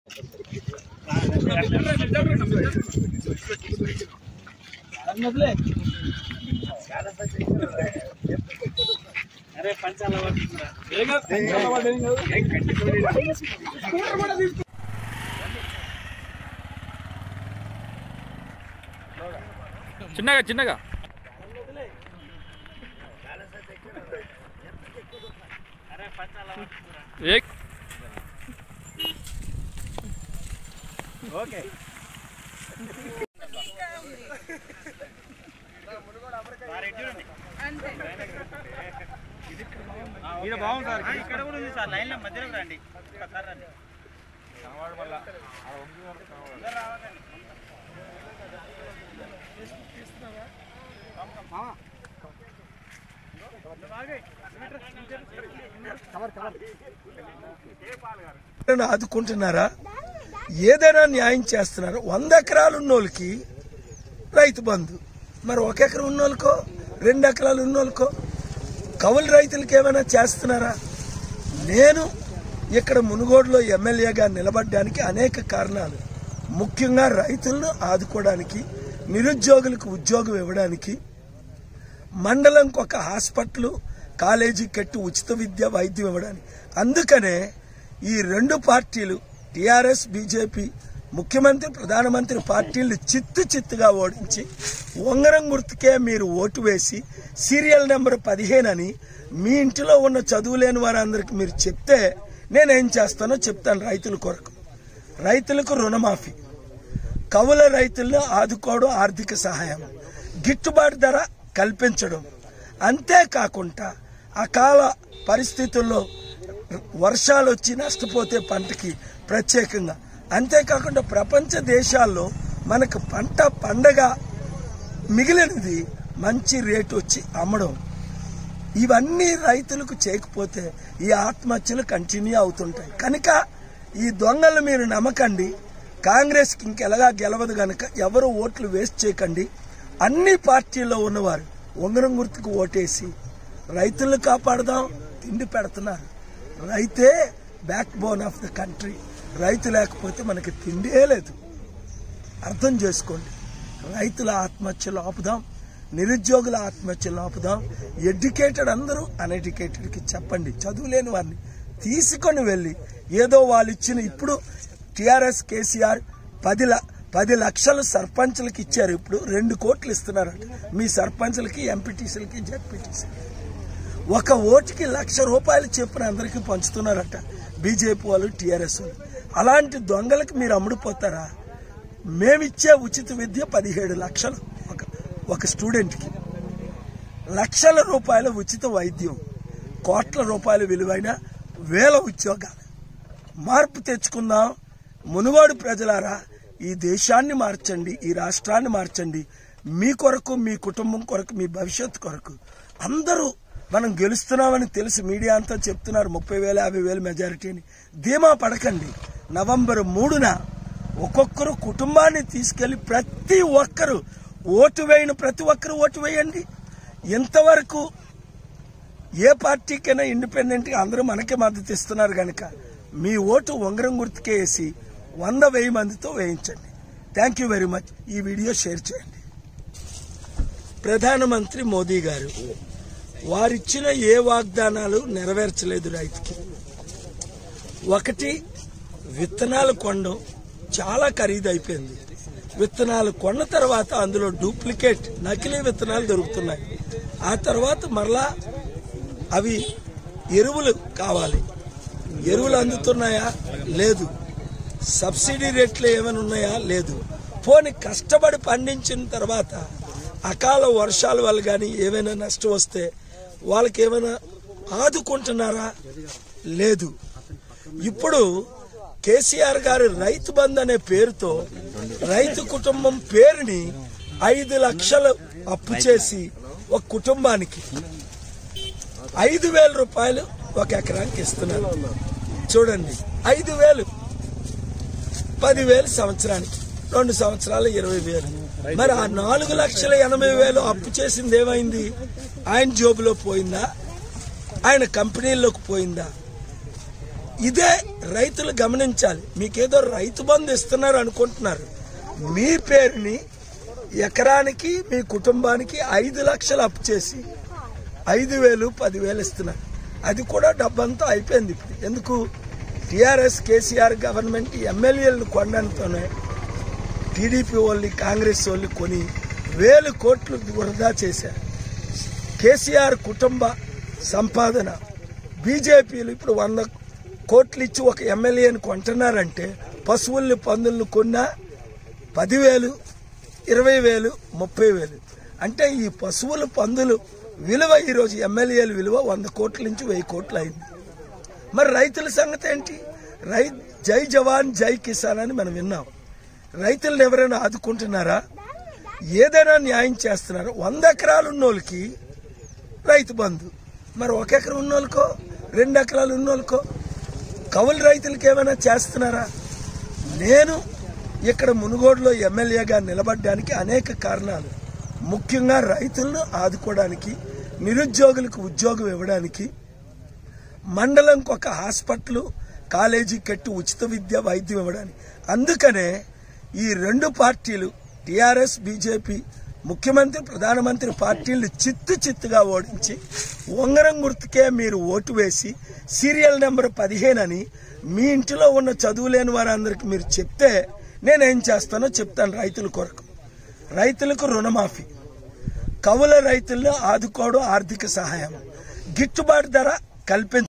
చిన్నగా చిన్నగా ఏ ఇక్కడ బాగుంది సార్ ఇక్కడ కూడా ఉంది సార్ లైన్ లో మధ్యలోకి రండి ఒక్కసారి రండి ఎవరైనా ఆదుకుంటున్నారా ఏదైనా న్యాయం చేస్తున్నారా వంద ఎకరాలు ఉన్నోళ్ళకి రైతు బంధు మరి ఒక ఎకరం ఉన్నోళ్ళకో రెండు ఎకరాలు ఉన్నోళ్ళకో కౌలు రైతులకి ఏమైనా చేస్తున్నారా నేను ఇక్కడ మునుగోడులో ఎమ్మెల్యేగా నిలబడడానికి అనేక కారణాలు ముఖ్యంగా రైతులను ఆదుకోవడానికి నిరుద్యోగులకు ఉద్యోగం ఇవ్వడానికి మండలంకి ఒక హాస్పిటల్ కాలేజీ కట్టి ఉచిత విద్య వైద్యం ఇవ్వడానికి అందుకనే ఈ రెండు పార్టీలు టిఆర్ఎస్ బీజేపీ ముఖ్యమంత్రి ప్రధానమంత్రి పార్టీలు చిత్తు చిత్తుగా ఓడించి ఉంగరం గుర్తుకే మీరు ఓటు వేసి సీరియల్ నెంబర్ పదిహేను అని మీ ఇంటిలో ఉన్న చదువు లేని వారందరికి మీరు చెప్తే నేనేం చేస్తానో చెప్తాను రైతుల కొరకు రైతులకు రుణమాఫీ కవుల రైతులను ఆదుకోవడం ఆర్థిక సహాయం గిట్టుబాటు ధర కల్పించడం అంతేకాకుండా అకాల పరిస్థితుల్లో వర్షాలు వచ్చి నష్టపోతే పంటకి ప్రత్యేకంగా అంతేకాకుండా ప్రపంచ దేశాల్లో మనకు పంట పండగ మిగిలినది మంచి రేటు వచ్చి అమ్మడం ఇవన్నీ రైతులకు చేయకపోతే ఈ ఆత్మహత్యలు కంటిన్యూ అవుతుంటాయి కనుక ఈ దొంగలు మీరు నమ్మకండి కాంగ్రెస్కి ఇంకెలాగా గెలవదు గనక ఎవరు ఓట్లు వేస్ట్ చేయకండి అన్ని పార్టీల్లో ఉన్నవారు ఉంగరం గుర్తుకు ఓటేసి రైతులను కాపాడదాం తిండి పెడుతున్నారు రైతే backbone of the country రైతు లేకపోతే మనకి తిండే లేదు అర్థం చేసుకోండి రైతుల ఆత్మహత్యలు ఆపుదాం నిరుద్యోగుల ఆత్మహత్యలు ఆపుదాం ఎడ్యుకేటెడ్ అందరూ అన్ఎడ్యుకేటెడ్కి చెప్పండి చదువు లేని వారిని తీసుకొని వెళ్ళి ఏదో వాళ్ళు ఇచ్చిన ఇప్పుడు టిఆర్ఎస్ కేసీఆర్ పది ల- పది లక్షలు సర్పంచ్లకి ఇచ్చారు ఇప్పుడు రెండు కోట్లు ఇస్తున్నారట మీ సర్పంచ్లకి ఎంపీటీసీలకి జెడ్పీటీసీలకి ఒక ఓటుకి లక్ష రూపాయలు చెప్పున అందరికీ పంచుతున్నారట బీజేపీ వాళ్ళు టీఆర్ఎస్ వాళ్ళు అలాంటి దొంగలకి మీరు అమ్ముడుపోతారా మేమిచ్చే ఉచిత విద్య పదిహేడు లక్షలు ఒక ఒక స్టూడెంట్కి లక్షల రూపాయల ఉచిత వైద్యం కోట్ల రూపాయల విలువైన వేల ఉద్యోగాలు మార్పు తెచ్చుకుందాం మునుగోడు ప్రజలారా ఈ దేశాన్ని మార్చండి ఈ రాష్ట్రాన్ని మార్చండి మీ కొరకు మీ కుటుంబం కొరకు మీ భవిష్యత్తు కొరకు అందరూ మనం గెలుస్తున్నామని తెలిసి మీడియా అంతా చెప్తున్నారు ముప్పై వేల యాభై వేల మెజారిటీ అని ధీమా పడకండి నవంబర్ మూడున ఒక్కొక్కరు కుటుంబాన్ని తీసుకెళ్లి ప్రతి ఒక్కరు ఓటు వేయని ప్రతి ఒక్కరు ఓటు వేయండి ఇంతవరకు ఏ పార్టీకైనా ఇండిపెండెంట్ గా అందరూ మనకే మద్దతు ఇస్తున్నారు కనుక మీ ఓటు ఉంగరం గుర్తుకే వేసి వంద వెయ్యి మందితో వేయించండి థ్యాంక్ యూ వెరీ మచ్ ఈ వీడియో షేర్ చేయండి ప్రధానమంత్రి మోదీ గారు వారిచ్చిన ఏ వాగ్దానాలు నెరవేర్చలేదు రైతుకి ఒకటి విత్తనాలు కొనడం చాలా ఖరీదు అయిపోయింది విత్తనాలు కొన్న తర్వాత అందులో డూప్లికేట్ నకిలీ విత్తనాలు దొరుకుతున్నాయి ఆ తర్వాత మరలా అవి ఎరువులు కావాలి ఎరువులు అందుతున్నాయా లేదు సబ్సిడీ రేట్లు ఏమైనా ఉన్నాయా లేదు పోని కష్టపడి పండించిన తర్వాత అకాల వర్షాల వల్ల కానీ ఏమైనా నష్టం వస్తే వాళ్ళకి ఏమైనా ఆదుకుంటున్నారా లేదు ఇప్పుడు కేసీఆర్ గారు రైతు బంధు అనే పేరుతో రైతు కుటుంబం పేరుని ఐదు లక్షలు అప్పు చేసి ఒక కుటుంబానికి ఐదు వేల రూపాయలు ఒక ఎకరానికి ఇస్తున్నారు చూడండి ఐదు వేలు పదివేలు సంవత్సరానికి రెండు సంవత్సరాలు ఇరవై వేలు మరి ఆ నాలుగు లక్షల ఎనభై వేలు అప్పు చేసింది ఏమైంది ఆయన జోబులో పోయిందా ఆయన కంపెనీల్లోకి పోయిందా ఇదే రైతులు గమనించాలి మీకేదో రైతు బంధు ఇస్తున్నారు అనుకుంటున్నారు మీ పేరుని ఎకరానికి మీ కుటుంబానికి ఐదు లక్షలు అప్పు చేసి ఐదు వేలు పదివేలు ఇస్తున్నారు అది కూడా డబ్బంతా అయిపోయింది ఇప్పుడు ఎందుకు టిఆర్ఎస్ కేసీఆర్ గవర్నమెంట్ ఎమ్మెల్యేలను కొనడంతోనే టీడీపీ వాళ్ళు కాంగ్రెస్ వాళ్ళు కొని వేలు కోట్లు వృధా చేశారు కేసీఆర్ కుటుంబ సంపాదన బీజేపీలు ఇప్పుడు వంద కోట్లు ఇచ్చి ఒక ఎమ్మెల్యేని కొంటున్నారంటే పశువుల్ని పందుల్ని కొన్నా పదివేలు ఇరవై వేలు ముప్పై వేలు అంటే ఈ పశువులు పందులు విలువ ఈరోజు ఎమ్మెల్యేల విలువ వంద కోట్ల నుంచి వెయ్యి కోట్లు అయింది మరి రైతుల సంగతి ఏంటి రై జై జవాన్ జై కిసాన్ అని మనం విన్నాం రైతులను ఎవరైనా ఆదుకుంటున్నారా ఏదైనా న్యాయం చేస్తున్నారా వంద ఎకరాలు ఉన్నోళ్ళకి రైతు బంధు మరి ఒక ఎకరం ఉన్నోళ్ళకో రెండు ఎకరాలు ఉన్నోళ్ళకో కౌలు రైతులకి ఏమైనా చేస్తున్నారా నేను ఇక్కడ మునుగోడులో ఎమ్మెల్యేగా నిలబడడానికి అనేక కారణాలు ముఖ్యంగా రైతులను ఆదుకోవడానికి నిరుద్యోగులకు ఉద్యోగం ఇవ్వడానికి మండలంకి ఒక హాస్పిటల్ కాలేజీ కట్టి ఉచిత విద్య వైద్యం ఇవ్వడానికి అందుకనే ఈ రెండు పార్టీలు టిఆర్ఎస్ బీజేపీ ముఖ్యమంత్రి ప్రధానమంత్రి పార్టీలు చిత్తు చిత్తుగా ఓడించి ఉంగరం గుర్తుకే మీరు ఓటు వేసి సీరియల్ నెంబర్ పదిహేను అని మీ ఇంటిలో ఉన్న చదువు లేని వారందరికి మీరు చెప్తే నేనేం చేస్తానో చెప్తాను రైతుల కొరకు రైతులకు రుణమాఫీ కవుల రైతులను ఆదుకోవడం ఆర్థిక సహాయం గిట్టుబాటు ధర కల్పించ